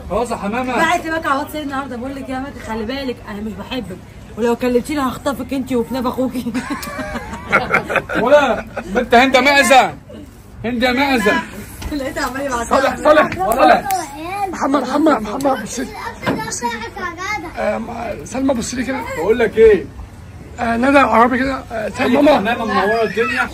خلاص يا حمامه بعت لك على واتس النهارده بقول لك يا مات خلي بالك انا مش بحبك ولو كلمتيني هخطفك انت وكناب اخوكي ولا بنت هند معزه هند معزه لقيتها عمال يبعت صالح صالح صالح عيال محمد محمد محمد بص لي بس يا جدع آه، سلمى بص لي كده بقول لك ايه آه، ندى عربي كده آه، تعال اي ماما حمامه منوره الدنيا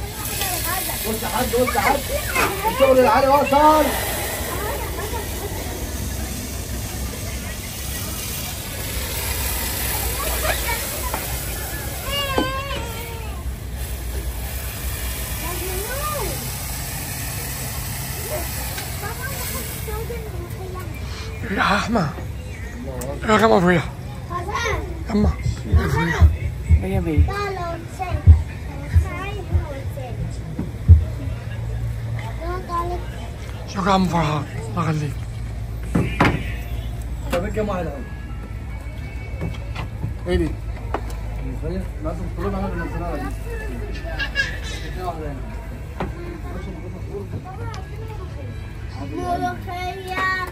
يا احمد يا كم ابويا اما يا بيه شكرا يا عم فرحان الله يخليك طب كام واحد اهو ايه دي؟ لازم تطلب على المنطقه دي اتنين واحده هنا ملوخية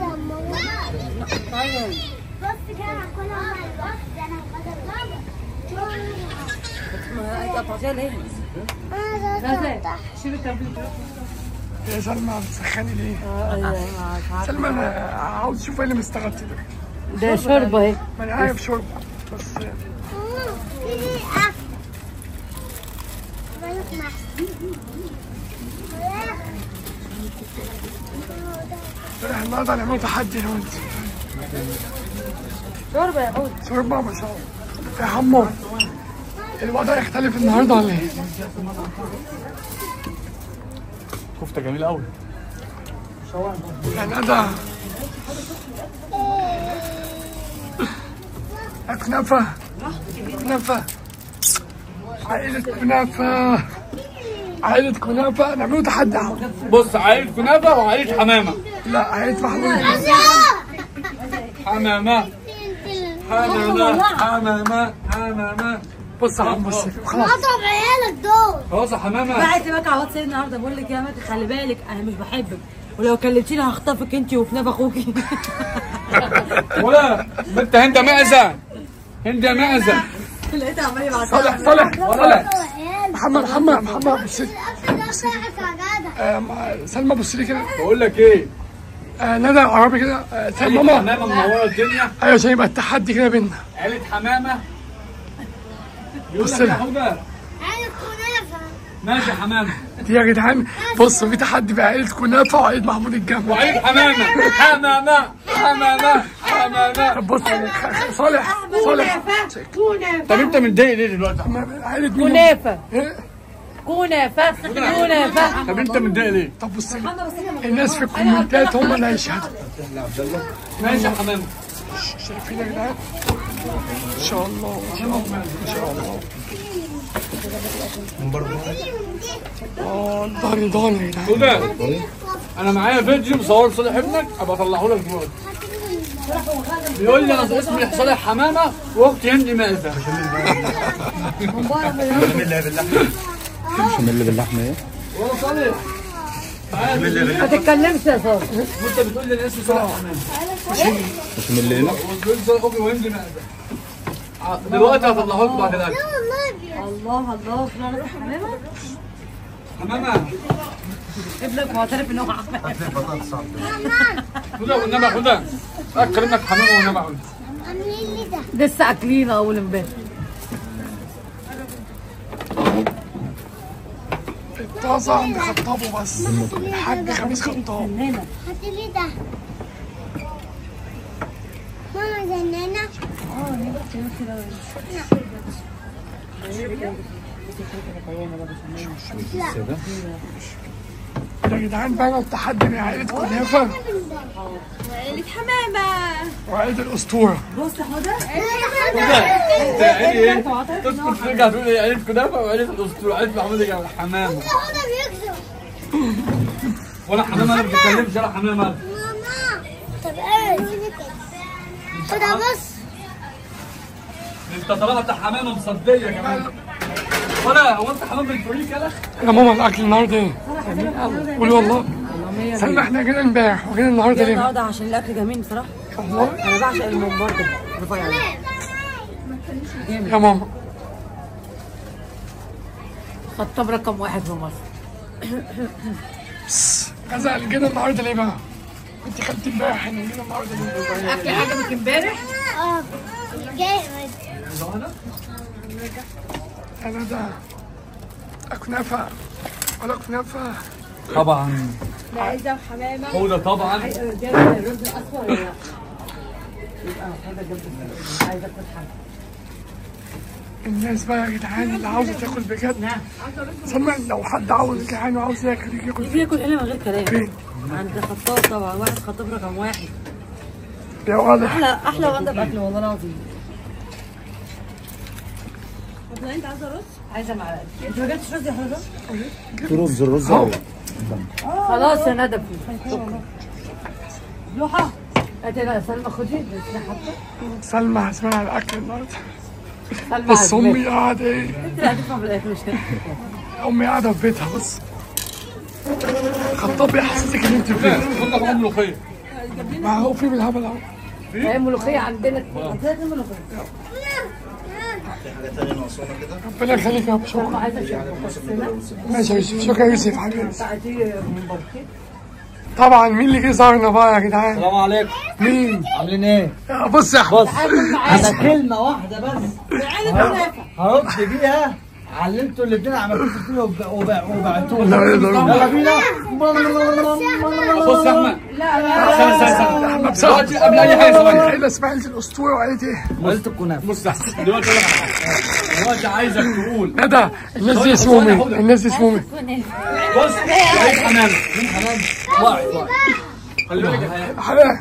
بص كده هاكلها مع الوقت ده انا قطعتيها ليه؟ هبدأ شيل الكمبيوتر يا سلمى بتسخني ليه؟ ايوه مش عارفه سلمى انا عاوز اشوف ايه اللي مستغطي ده ده شوربه اهي ما انا عارف شرب بس احنا النهارده هنعمل تحدي انا وانت شوربه يا حوت شوربه ما شاء الله يا حمو الوضع يختلف النهارده ولا ايه؟ كفته جميله قوي يا ندى كنافة كنافة عائلة كنافة عائلة كنافة نعملوا تحدي أهو. بص عائله كنافه وعائله حمامه لا عائلة محمود حمامه حمامه حمامه حمامه بص يا عم بص خلاص اضرب عيالك دول خلاص يا حمامه بعت لك على واتس النهارده بقول لك يا مات خلي بالك انا مش بحبك ولو كلمتيني هخطفك انت وكناب اخوكي ولا بنت هند معزه هند معزه لقيتها عمال يبعت صالح صالح صالح عيال محمد محمد محمد بص لي بس يا جدع آه، سلمى بص لي كده بقول لك ايه آه، ندى عربي كده آه، تعال اي ماما حمامه منوره الدنيا ايوه عشان يبقى التحدي كده بينا عيله حمامه يقول بص لك يا لها. حوده عيال كنافة ماشي يا حمامه دي يا جدعان بصوا في تحدي بقى عائلة كنافة وعائلة محمود الجمل وعيله حمامه حمامه حمامه حمامه طب بص خ- خ- صالح صالح كنافه طب انت متضايق ليه دلوقتي؟ عائلة مين؟ كنافه إيه؟ كنافه كنافه طب انت متضايق ليه؟ طب بص الناس في الكومنتات هم اللي هيشهدوا ماشي يا حمامه شايفين يا جدعان ان شاء الله ان شاء الله ان شاء الله اه ضهري ضهري يا جدعان حوده انا معايا فيديو مصور صالح ابنك ابقى اطلعه لك دلوقتي بيقول لي انا اسمي صالح حمامه واختي هند مازه بشاميل باللحمه ايه؟ وانا صالح ما تتكلمش يا صاحبي وانت بتقول لي انا اسمي صالح حمامه بشاميل هنا وتقول لي صالح اختي وهند مازه ع- دلوقتي هطلعه لكم بعد الاكل والله بيا الله الله فلان حمامه حمامه ابنك معترف ان هو حمامه حوده والنبي حوده اكل ابنك حمامه والنبي حوده عاملين لي ده لسه اكلين اول امبارح الطازة عند خطابه بس الحاج خميس خطاب هات لي ده ماما زنانة يا جدعان بقى التحدي من عائلة كنافة عيلة حمامة وعائلة الأسطورة بص يا حوده انت عيلي ايه؟ تسكت ترجع تقول ايه عيله كنافه وعيله الاسطوره عيله محمود الجمل حمامه هذا بيكذب ولا حمامه انا ما بتكلمش ولا حمامه أنا. ماما طب ايه كده بص انت طلعت حمامه مصديه كمان ولا هو انت حمام بالفريق يلا يا ماما الأكل النهاردة إيه؟ قولي والله مية سلمى مية. احنا جينا امبارح وجينا النهارده جاي ليه؟ النهارده عشان الاكل جميل بصراحه والله انا بعشق الممبار ده رفيع ده. يا ماما خطاب رقم واحد في مصر بس غزال جينا النهارده ليه بقى؟ انت خدتي امبارح احنا جينا النهارده ليه؟ اكل عجبك امبارح اه جاي انا ده كنافه ولا كنافه طبعا عايزه وحمامه هو طبعا جايب الرز الاصفر ولا لا؟ يبقى هذا جنب السلمى. عايزه اكل حاجه الناس بقى يا جدعان اللي عاوزه تاكل بجد نعم سلمى لو حد عاوز جعان وعاوز ياكل يجي ياكل في ياكل هنا من غير كلام فين؟ عند خطاب طبعا واحد خطاب رقم واحد يا ولد احلى احلى وانضف اكل والله العظيم طب انت عايزه رز؟ عايزه معلقه انت ما جبتش رز يا حضرتك؟ رز الرز اهو خلاص يا ندى لوحة هاتي بقى سلمى خدي بس حتى سلمى هسمع على الاكل النهارده سلمى بس عزمك. امي قاعده ايه؟ انت اللي هتدفع في الاكل مش كده امي قاعده في بيتها بس خطاب يحسسك ان انت في بيتك كنا في ملوخيه ما هو في بالهبل اهو هي ملوخية عندنا عندنا ملوخية ربنا يخليك يا ابو شكرا ما عايزة شكرا ماشي يا يوسف شكرا يا يوسف حبيبي ساعتي من بركي طبعا مين اللي جه زارنا بقى يا جدعان؟ السلام عليكم مين؟ عاملين ايه؟ يا بص يا احمد انا كلمة واحدة بس هرد بيها على اللي انتوا الاثنين عملتوه فيه وب- وب- وبعتوه لا لا لا يلا بينا بص يا احمد استنى استنى استنى احمد دلوقتي بصراحه قبل اي حاجه ثواني ايه اسماعيل الاسطوره وقالت ايه؟ قلت الكنافة بص يا حسن دلوقتي أقول لك على حاجة. دلوقتي عايزك تقول ندى الناس دي اسمهم ايه؟ الناس دي اسمهم ايه؟ بص عايز حمام مين حمام؟ واعي واعي خلي بالك يا حياة. حلا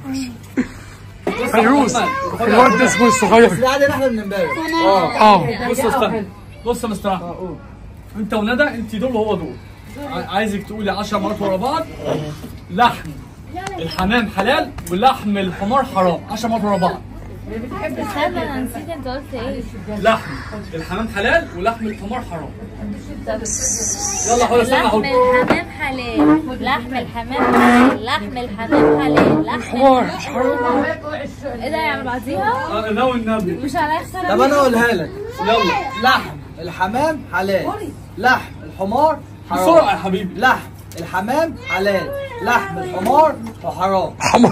فيروز الواد ده اسمه الصغير اللي قاعد احنا من امبارح اه بص استنى بص يا مستر احمد انت وندى انت دول وهو دول ع- عايزك تقولي 10 مرات ورا بعض لحم الحمام حلال ولحم الحمار حرام 10 مرات ورا بعض استنى انا نسيت انت قلت ايه لحم الحمام حلال ولحم الحمار حرام يلا حاول استنى لحم احط الحمام حلال لحم الحمام حلال لحم الحمام حلال لحم حمار مش حرام ايه ده يا بعضيها آه، ناوي النبي مش على يخسر طب انا اقولها لك يلا لحم الحمام حلال لحم الحمار بسرعه حرام يا حبيبي لحم الحمام حلال لحم الحمار وحرام حمار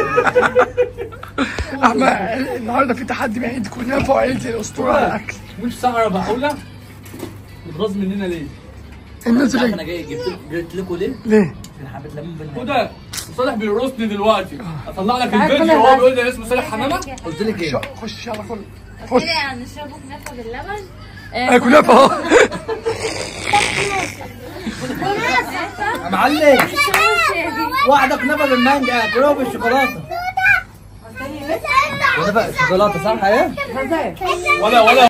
احمد النهارده في تحدي بين عيد كنافه وعيد الاسطوره على الاكل مش سهره بقولها بتغاظ مننا ليه؟ الناس اللي انا جاي جبت جبت لكم ليه؟ ليه؟ عشان حبيت ليمون بالنعناع وده صالح بيرقصني دلوقتي اطلع لك الفيديو وهو بيقول لي اسمه صالح حمامه قلت لك ايه؟ خش يلا كل خش كده هنشربه كنافه باللبن آه، كنافه اهو يا معلم واحدة كنافة بالمانجا كلهم بالشوكولاتة كنافة الشوكولاتة صح ايه؟ ولا ولا